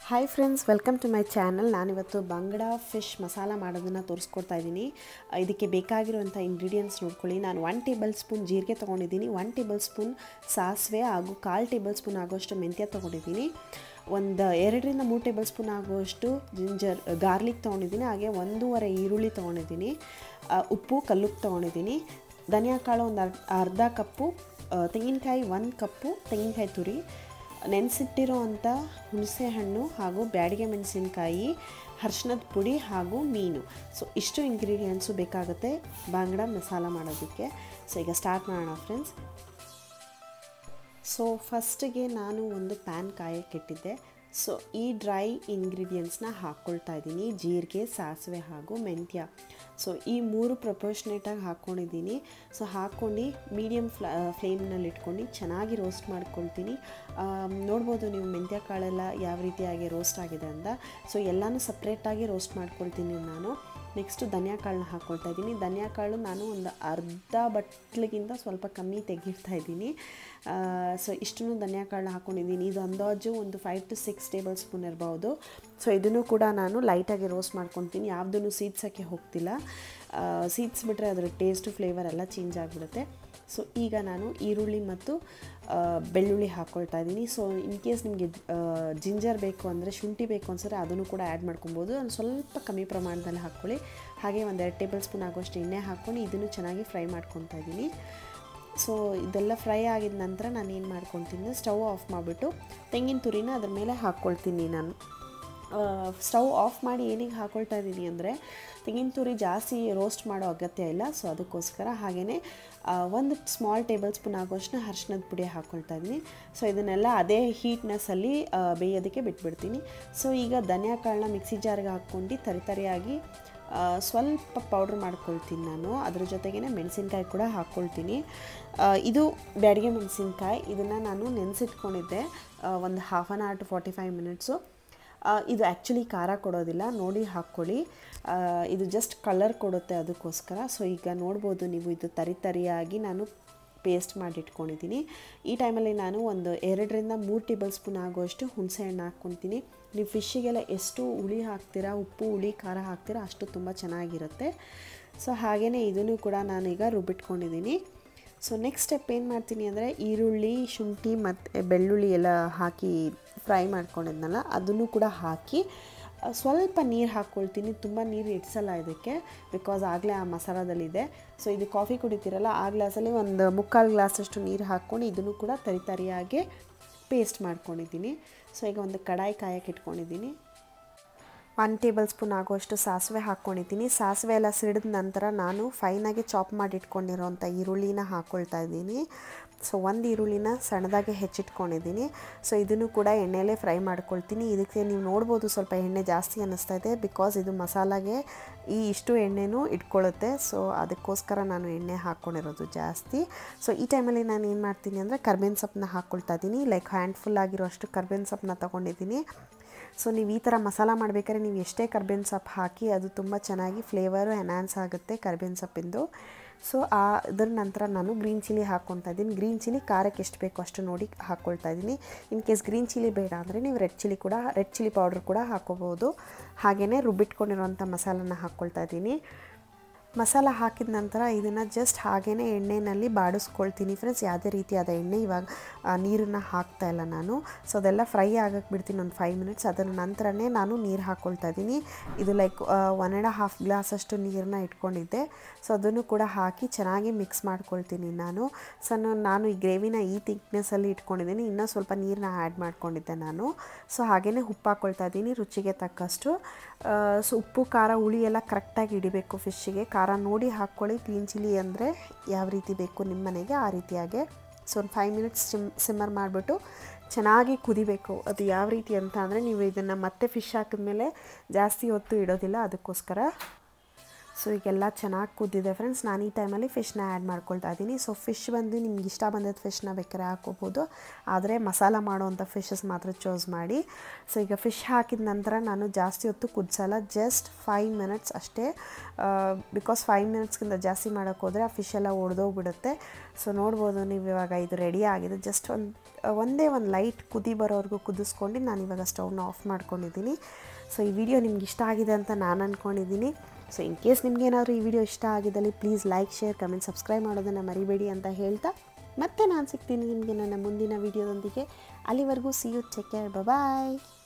hi friends welcome to my channel ನಾನಿವತ್ತು ಬಂಗಡ fish masala ಮಾಡೋದನ್ನು ತೋರಿಸ್ಕೊಡ್ತಾ ಇದ್ದೀನಿ ಇದಕ್ಕೆ ಬೇಕಾಗಿರುವಂಥ ಇಂಗ್ರೀಡಿಯೆಂಟ್ಸ್ ನೋಡ್ಕೊಳ್ಳಿ ನಾನು ಒನ್ ಟೇಬಲ್ ಸ್ಪೂನ್ ಜೀರಿಗೆ ತೊಗೊಂಡಿದ್ದೀನಿ ಒನ್ ಟೇಬಲ್ ಸ್ಪೂನ್ ಸಾಸಿವೆ ಹಾಗೂ ಕಾಲು ಟೇಬಲ್ ಸ್ಪೂನ್ ಆಗುವಷ್ಟು ಮೆಂತ್ಯ ತೊಗೊಂಡಿದ್ದೀನಿ ಒಂದು ಎರಡರಿಂದ ಮೂರು ಟೇಬಲ್ ಸ್ಪೂನ್ ಆಗುವಷ್ಟು ಜಿಂಜರ್ ಗಾರ್ಲಿಕ್ ತೊಗೊಂಡಿದ್ದೀನಿ ಹಾಗೆ ಒಂದೂವರೆ ಈರುಳ್ಳಿ ತೊಗೊಂಡಿದ್ದೀನಿ ಆ, ಉಪ್ಪು ಕಲ್ಲುಪ್ಪು ತೊಗೊಂಡಿದ್ದೀನಿ ಧನಿಯಾ ಕಾಳು ಒಂದು ಅರ್ಧ ಅರ್ಧ ಕಪ್ಪು ಆ, ತೆಂಗಿನಕಾಯಿ ಒಂದು ಕಪ್ಪು ತೆಂಗಿನಕಾಯಿ ತುರಿ ನೆನೆಸಿಟ್ಟಿರೋ ಅಂಥ ಹುಣಸೆ ಹಣ್ಣು ಹಾಗೂ ಬ್ಯಾಡಿಗೆ ಮೆಣಸಿನಕಾಯಿ ಅರ್ಶಿನದ ಪುಡಿ ಹಾಗೂ ಮೀನು ಸೊ ಇಷ್ಟು ಇಂಗ್ರೀಡಿಯೆಂಟ್ಸು ಬೇಕಾಗುತ್ತೆ ಬಾಂಗಡ ಮಸಾಲ ಮಾಡೋದಕ್ಕೆ ಸೊ ಈಗ ಸ್ಟಾರ್ಟ್ ಮಾಡೋಣ ಫ್ರೆಂಡ್ಸ್ ಸೊ ಫಸ್ಟಿಗೆ ನಾನು ಒಂದು ಪ್ಯಾನ್ ಕಾಯಕ್ಕಿಟ್ಟಿದ್ದೆ ಸೊ ಈ ಡ್ರೈ ಇಂಗ್ರೀಡಿಯೆಂಟ್ಸ್ನ ಹಾಕ್ಕೊಳ್ತಾ ಇದ್ದೀನಿ ಜೀರಿಗೆ ಸಾಸಿವೆ ಹಾಗೂ ಮೆಂತ್ಯ ಸೊ ಈ ಮೂರು ಪ್ರಪೋರ್ಷನೇಟಾಗಿ ಹಾಕ್ಕೊಂಡಿದ್ದೀನಿ ಸೊ ಹಾಕ್ಕೊಂಡು ಮೀಡಿಯಮ್ ಫ್ಲಾ ಫ್ಲೇಮ್ನಲ್ಲಿ ಇಟ್ಕೊಂಡು ಚೆನ್ನಾಗಿ ರೋಸ್ಟ್ ಮಾಡ್ಕೊಳ್ತೀನಿ ಆಮ್, ನೋಡ್ಬೋದು ನೀವು ಮೆಂತ್ಯ ಕಾಳೆಲ್ಲ ಯಾವ ರೀತಿಯಾಗಿ ರೋಸ್ಟ್ ಆಗಿದೆ ಅಂತ ಸೊ ಎಲ್ಲನೂ ಸಪ್ರೇಟಾಗಿ ರೋಸ್ಟ್ ಮಾಡ್ಕೊಳ್ತೀನಿ ನಾನು ನೆಕ್ಸ್ಟು ಧನಿಯಾ ಕಾಳನ್ನ ಹಾಕ್ಕೊಳ್ತಾ ಇದ್ದೀನಿ ಧನಿಯಾ ಕಾಳು ನಾನು ಒಂದು ಅರ್ಧ ಬಟ್ಲಿಗಿಂತ ಸ್ವಲ್ಪ ಕಮ್ಮಿ ತೆಗಿರ್ತಾ ಇದ್ದೀನಿ ಸೊ ಇಷ್ಟನ್ನು ಧನಿಯಾ ಕಾಳನ್ನ ಹಾಕ್ಕೊಂಡಿದ್ದೀನಿ ಇದು ಅಂದಾಜು ಒಂದು five to six tablespoon ಇರ್ಬೋದು ಸೊ ಇದನ್ನು ಕೂಡ ನಾನು ಲೈಟಾಗಿ ರೋಸ್ಟ್ ಮಾಡ್ಕೊತೀನಿ ಯಾವುದನ್ನು ಸೀದ್ಸೋಕ್ಕೆ ಹೋಗ್ತಿಲ್ಲ ಸೀದ್ಸ್ ಬಿಟ್ಟರೆ ಅದರ ಟೇಸ್ಟು ಫ್ಲೇವರ್ ಎಲ್ಲ ಚೇಂಜ್ ಆಗಿಬಿಡುತ್ತೆ ಸೊ ಈಗ ನಾನು ಈರುಳ್ಳಿ ಮತ್ತು ಆ, ಬೆಳ್ಳುಳ್ಳಿ ಹಾಕ್ಕೊಳ್ತಾ ಇದ್ದೀನಿ ಸೊ ಇನ್ ಕೇಸ್ ನಿಮಗೆ ಜಿಂಜರ್ ಬೇಕು ಅಂದರೆ ಶುಂಠಿ ಬೇಕು ಅನ್ಸಿದ್ರೆ ಅದನ್ನು ಕೂಡ ಆ್ಯಡ್ ಮಾಡ್ಕೊಬೋದು ಒಂದು ಸ್ವಲ್ಪ ಕಮ್ಮಿ ಪ್ರಮಾಣದಲ್ಲಿ ಹಾಕ್ಕೊಳ್ಳಿ ಹಾಗೆ ಒಂದು ಎರಡು ಟೇಬಲ್ ಸ್ಪೂನ್ ಆಗುವಷ್ಟು ಎಣ್ಣೆ ಹಾಕ್ಕೊಂಡು ಇದನ್ನು ಚೆನ್ನಾಗಿ ಫ್ರೈ ಮಾಡ್ಕೊತಾ ಇದ್ದೀನಿ ಸೊ ಇದೆಲ್ಲ ಫ್ರೈ ಆಗಿದ ನಂತರ ನಾನು ಏನು ಮಾಡ್ಕೊತೀನಿ ಸ್ಟವ್ ಆಫ್ ಮಾಡಿಬಿಟ್ಟು ತೆಂಗಿನ ತುರಿನ ಅದ್ರ ಮೇಲೆ ಹಾಕ್ಕೊಳ್ತೀನಿ ನಾನು ಸ್ಟವ್ ಆಫ್ ಮಾಡಿ ಏನಿಗೆ ಹಾಕ್ಕೊಳ್ತಾ ಇದ್ದೀನಿ ಅಂದರೆ ತೆಂಗಿನ ತುರಿ ಜಾಸ್ತಿ ರೋಸ್ಟ್ ಮಾಡೋ ಅಗತ್ಯ ಇಲ್ಲ ಸೊ ಅದಕ್ಕೋಸ್ಕರ ಹಾಗೆಯೇ ಒಂದು ಸ್ಮಾಲ್ ಟೇಬಲ್ ಸ್ಪೂನ್ ಆಗೋಷ್ಟು ಅರ್ಶಿನದ ಪುಡಿ ಹಾಕ್ಕೊಳ್ತಾ ಇದ್ದೀನಿ ಸೊ ಇದನ್ನೆಲ್ಲ ಅದೇ ಹೀಟ್ನೆಸ್ಸಲ್ಲಿ ಬೇಯೋದಕ್ಕೆ ಬಿಟ್ಬಿಡ್ತೀನಿ ಸೊ ಈಗ ಧನಿಯಾ ಕಾಳನ್ನ ಮಿಕ್ಸಿ ಜಾರ್ಗೆ ಹಾಕ್ಕೊಂಡು ತರಿ ತರಿಯಾಗಿ ಆ, ಸ್ವಲ್ಪ ಪೌಡ್ರ್ ಮಾಡ್ಕೊಳ್ತೀನಿ ನಾನು ಅದ್ರ ಜೊತೆಗೇ ಮೆಣಸಿನ್ಕಾಯಿ ಕೂಡ ಹಾಕ್ಕೊಳ್ತೀನಿ ಆ, ಇದು ಬ್ಯಾಡಿಗೆ ಮೆಣಸಿನ್ಕಾಯಿ ಇದನ್ನು ನಾನು ನೆನೆಸಿಟ್ಕೊಂಡಿದ್ದೆ ಒಂದು half an hour to forty five minutes ಇದು ಆ್ಯಕ್ಚುಲಿ ಖಾರ ಕೊಡೋದಿಲ್ಲ ನೋಡಿ ಹಾಕ್ಕೊಳ್ಳಿ ಆ, ಇದು ಜಸ್ಟ್ ಕಲರ್ ಕೊಡುತ್ತೆ ಅದಕ್ಕೋಸ್ಕರ ಸೊ ಈಗ ನೋಡ್ಬೋದು ನೀವು ಇದು ತರಿ ತರಿಯಾಗಿ ನಾನು ಪೇಸ್ಟ್ ಮಾಡಿ ಇಟ್ಕೊಂಡಿದ್ದೀನಿ ಈ ಟೈಮಲ್ಲಿ ನಾನು ಒಂದು ಎರಡರಿಂದ ಮೂರು ಟೇಬಲ್ ಸ್ಪೂನ್ ಆಗುವಷ್ಟು ಹುಣಸೆ ಹಣ್ಣು ಹಾಕ್ಕೊತೀನಿ ನೀವು ಫಿಶ್ಶಿಗೆಲ್ಲ ಎಷ್ಟು ಹುಳಿ ಹಾಕ್ತೀರಾ ಉಪ್ಪು ಹುಳಿ ಖಾರ ಹಾಕ್ತೀರಾ ಅಷ್ಟು ತುಂಬ ಚೆನ್ನಾಗಿರುತ್ತೆ ಸೊ ಹಾಗೆಯೇ ಇದನ್ನು ಕೂಡ ನಾನೀಗ ರುಬ್ಬಿಟ್ಕೊಂಡಿದ್ದೀನಿ ಸೊ ನೆಕ್ಸ್ಟ್ ಸ್ಟೆಪ್ ಏನು ಮಾಡ್ತೀನಿ ಅಂದರೆ ಈರುಳ್ಳಿ ಶುಂಠಿ ಮತ್ತು ಬೆಳ್ಳುಳ್ಳಿ ಎಲ್ಲ ಹಾಕಿ ಫ್ರೈ ಮಾಡ್ಕೊಂಡಿದ್ನಲ್ಲ ಅದನ್ನು ಕೂಡ ಹಾಕಿ ಆ, ಸ್ವಲ್ಪ ನೀರು ಹಾಕ್ಕೊಳ್ತೀನಿ ತುಂಬ ನೀರು ಇಡ್ಸಲ್ಲ ಇದಕ್ಕೆ ಬಿಕಾಸ್ ಆಗಲೇ ಆ ಮಸಾಲದಲ್ಲಿದೆ ಸೊ ಇದು ಕಾಫಿ ಕುಡಿತೀರಲ್ಲ ಆ ಗ್ಲಾಸಲ್ಲಿ ಒಂದು ಮುಕ್ಕಾಲು ಗ್ಲಾಸಷ್ಟು ನೀರು ಹಾಕ್ಕೊಂಡು ಇದನ್ನು ಕೂಡ ತರಿ ತರಿಯಾಗಿ ಪೇಸ್ಟ್ ಮಾಡ್ಕೊಂಡಿದ್ದೀನಿ ಸೊ ಈಗ ಒಂದು ಕಡಾಯಿ ಕಾಯಕ್ಕೆ ಇಟ್ಕೊಂಡಿದ್ದೀನಿ ಒನ್ ಟೇಬಲ್ ಸ್ಪೂನ್ ಆಗುವಷ್ಟು ಸಾಸಿವೆ ಹಾಕ್ಕೊಂಡಿದ್ದೀನಿ ಸಾಸಿವೆ ಎಲ್ಲ ಸಿಡಿದ ನಂತರ ನಾನು ಫೈನಾಗಿ ಚಾಪ್ ಮಾಡಿ ಇಟ್ಕೊಂಡಿರೋಂಥ ಈರುಳ್ಳಿನ ಹಾಕ್ಕೊಳ್ತಾ ಇದ್ದೀನಿ ಸೊ ಒಂದು ಈರುಳ್ಳಿನ ಸಣ್ಣದಾಗಿ ಹೆಚ್ಚಿಟ್ಕೊಂಡಿದ್ದೀನಿ ಸೊ ಇದನ್ನು ಕೂಡ ಎಣ್ಣೆಲೇ ಫ್ರೈ ಮಾಡ್ಕೊಳ್ತೀನಿ ಇದಕ್ಕೆ ನೀವು ನೋಡ್ಬೋದು ಸ್ವಲ್ಪ ಎಣ್ಣೆ ಜಾಸ್ತಿ ಅನ್ನಿಸ್ತಾ ಇದೆ ಬಿಕಾಸ್ ಇದು ಮಸಾಲಾಗೆ ಈ ಇಷ್ಟು ಎಣ್ಣೆನೂ ಇಟ್ಕೊಳ್ಳುತ್ತೆ ಸೊ ಅದಕ್ಕೋಸ್ಕರ ನಾನು ಎಣ್ಣೆ ಹಾಕ್ಕೊಂಡಿರೋದು ಜಾಸ್ತಿ ಸೊ ಈ ಟೈಮಲ್ಲಿ ನಾನು ಏನು ಮಾಡ್ತೀನಿ ಅಂದರೆ ಕರ್ಬೇವಿನ ಸೊಪ್ಪನ್ನ ಹಾಕ್ಕೊಳ್ತಾ ಇದ್ದೀನಿ ಲೈಕ್ ಹ್ಯಾಂಡ್ಫುಲ್ ಆಗಿರೋಷ್ಟು ಕರ್ಬೇವಿನ ಸೊಪ್ಪನ್ನ ತೊಗೊಂಡಿದ್ದೀನಿ ಸೊ ನೀವು ಈ ಥರ ಮಸಾಲ ಮಾಡಬೇಕಾದ್ರೆ ನೀವು ಎಷ್ಟೇ ಕರ್ಬೇವಿನ ಸೊಪ್ಪು ಹಾಕಿ ಅದು ತುಂಬ ಚೆನ್ನಾಗಿ ಫ್ಲೇವರು ಎನ್ಹಾನ್ಸ್ ಆಗುತ್ತೆ ಕರ್ಬೇವಿನ ಸೊಪ್ಪಿಂದು ಸೊ ಆ ಅದರ ನಂತರ ನಾನು ಗ್ರೀನ್ ಚಿಲ್ಲಿ ಹಾಕ್ಕೊತಾ ಇದ್ದೀನಿ ಗ್ರೀನ್ ಚಿಲ್ಲಿ ಖಾರಕ್ಕೆ ಎಷ್ಟು ಬೇಕೋ ಅಷ್ಟು ನೋಡಿ ಹಾಕ್ಕೊಳ್ತಾ ಇದ್ದೀನಿ ಇನ್ ಕೇಸ್ ಗ್ರೀನ್ ಚಿಲ್ಲಿ ಬೇಡ ಅಂದರೆ ನೀವು ರೆಡ್ ಚಿಲ್ಲಿ ಕೂಡ ರೆಡ್ ಚಿಲ್ಲಿ ಪೌಡ್ರ್ ಕೂಡ ಹಾಕೋಬೋದು ಹಾಗೆಯೇ ರುಬ್ಬಿಟ್ಕೊಂಡಿರೋಂಥ ಮಸಾಲನ ಹಾಕ್ಕೊಳ್ತಾ ಇದ್ದೀನಿ ಮಸಾಲ ಹಾಕಿದ ನಂತರ ಇದನ್ನು ಜಸ್ಟ್ ಹಾಗೇ ಎಣ್ಣೆಯಲ್ಲಿ ಬಾಡಿಸ್ಕೊಳ್ತೀನಿ ಫ್ರೆಂಡ್ಸ್ ಯಾವುದೇ ರೀತಿಯಾದ ಎಣ್ಣೆ ಇವಾಗ ಆ, ನೀರನ್ನು ಹಾಕ್ತಾ ಇಲ್ಲ ನಾನು ಸೊ ಅದೆಲ್ಲ ಫ್ರೈ ಆಗಕ್ಕೆ ಬಿಡ್ತೀನಿ ಒಂದು ಫೈವ್ ಮಿನಿಟ್ಸ್ ಅದರ ನಂತರನೇ ನಾನು ನೀರು ಹಾಕ್ಕೊಳ್ತಾ ಇದ್ದೀನಿ ಇದು ಲೈಕ್ ಒನ್ ಆ್ಯಂಡ್ ಹಾಫ್ ಗ್ಲಾಸಷ್ಟು ನೀರನ್ನ ಇಟ್ಕೊಂಡಿದ್ದೆ ಸೊ ಅದನ್ನು ಕೂಡ ಹಾಕಿ ಚೆನ್ನಾಗಿ ಮಿಕ್ಸ್ ಮಾಡ್ಕೊಳ್ತೀನಿ ನಾನು ಸೊ ನಾನು- ನಾನು ಈ ಗ್ರೇವಿನ ಈ ಥಿಕ್ನೆಸ್ಸಲ್ಲಿ ಇಟ್ಕೊಂಡಿದ್ದೀನಿ ಇನ್ನೂ ಸ್ವಲ್ಪ ನೀರನ್ನ ಆ್ಯಡ್ ಮಾಡ್ಕೊಂಡಿದ್ದೆ ನಾನು ಸೊ ಹಾಗೆಯೇ ಉಪ್ಪು ಹಾಕ್ಕೊಳ್ತಾ ಇದ್ದೀನಿ ರುಚಿಗೆ ತಕ್ಕಷ್ಟು ಆ, ಸೊ ಉಪ್ಪು ಖಾರ ಹುಳಿ ಎಲ್ಲ ಕರೆಕ್ಟಾಗಿ ಹಿಡಿಬೇಕು ಫಿಶ್ಶಿಗೆ ಖಾರ ನೋಡಿ ಹಾಕ್ಕೊಳ್ಳಿ ಗ್ರೀನ್ ಚಿಲ್ಲಿ ಅಂದರೆ ಯಾವ ರೀತಿ ಬೇಕು ನಿಮ್ಮ ಮನೆಗೆ ಆ ರೀತಿಯಾಗೆ ಸೊ ಒಂದು ಫೈವ್ ಮಿನಿಟ್ಸ್ ಸಿಮ್ ಸಿಮ್ಮರ್ ಮಾಡಿಬಿಟ್ಟು ಚೆನ್ನಾಗಿ ಕುದಿಬೇಕು ಅದು ಯಾವ ರೀತಿ ಅಂತ ಅಂದರೆ ನೀವು ಇದನ್ನು ಮತ್ತೆ ಫಿಶ್ ಹಾಕಿದ್ಮೇಲೆ ಜಾಸ್ತಿ ಹೊತ್ತು ಇಡೋದಿಲ್ಲ ಅದಕ್ಕೋಸ್ಕರ ಸೊ ಈಗೆಲ್ಲ ಚೆನ್ನಾಗಿ ಕುದ್ದಿದೆ ಫ್ರೆಂಡ್ಸ್ ನಾನು ಈ ಟೈಮಲ್ಲಿ ಫಿಶ್ನ ಆ್ಯಡ್ ಮಾಡ್ಕೊಳ್ತಾ ಇದ್ದೀನಿ ಸೊ ಫಿಶ್ ಬಂದು ನಿಮ್ಗೆ ಇಷ್ಟ ಬಂದಿದ್ದ ಫಿಶ್ನ ಬೇಕಾದ್ರೆ ಹಾಕೋಬೋದು ಆದರೆ ಮಸಾಲ ಮಾಡೋವಂಥ ಫಿಶಸ್ ಮಾತ್ರ ಚೂಸ್ ಮಾಡಿ ಸೊ ಈಗ ಫಿಶ್ ಹಾಕಿದ ನಂತರ ನಾನು ಜಾಸ್ತಿ ಹೊತ್ತು ಕುದಿಸಲ್ಲ ಜಸ್ಟ್ ಫೈವ್ ಮಿನಿಟ್ಸ್ ಅಷ್ಟೇ ಬಿಕಾಸ್ ಫೈವ್ ಮಿನಿಟ್ಸ್ಗಿಂತ ಜಾಸ್ತಿ ಮಾಡೋಕ್ಕೆ ಹೋದರೆ ಆ ಫಿಶ್ ಎಲ್ಲ ಒಡೆದೋಗ್ಬಿಡುತ್ತೆ ಸೊ ನೋಡ್ಬೋದು ನೀವು ಇವಾಗ ಇದು ರೆಡಿ ಆಗಿದೆ ಜಸ್ಟ್ ಒಂದು ಒಂದೇ ಒಂದು ಲೈಟ್ ಕುದಿ ಬರೋವರೆಗೂ ಕುದಿಸ್ಕೊಂಡು ನಾನು ಇವಾಗ ಸ್ಟವ್ನ ಆಫ್ ಮಾಡ್ಕೊಂಡಿದ್ದೀನಿ ಸೊ ಈ ವಿಡಿಯೋ ನಿಮ್ಗೆ ಇಷ್ಟ ಆಗಿದೆ ಅಂತ ನಾನು ಅಂದ್ಕೊಂಡಿದ್ದೀನಿ ಸೊ ಇನ್ ಕೇಸ್ ನಿಮ್ಗೇನಾದರೂ ಈ ವಿಡಿಯೋ ಇಷ್ಟ ಆಗಿದ್ದಲ್ಲಿ please like share comment subscribe ಮಾಡೋದನ್ನು ಮರಿಬೇಡಿ ಅಂತ ಹೇಳ್ತಾ ಮತ್ತೆ ನಾನು ಸಿಗ್ತೀನಿ ನಿಮಗೆ ನನ್ನ ಮುಂದಿನ ವಿಡಿಯೋದೊಂದಿಗೆ ಅಲ್ಲಿವರೆಗೂ see you take care bye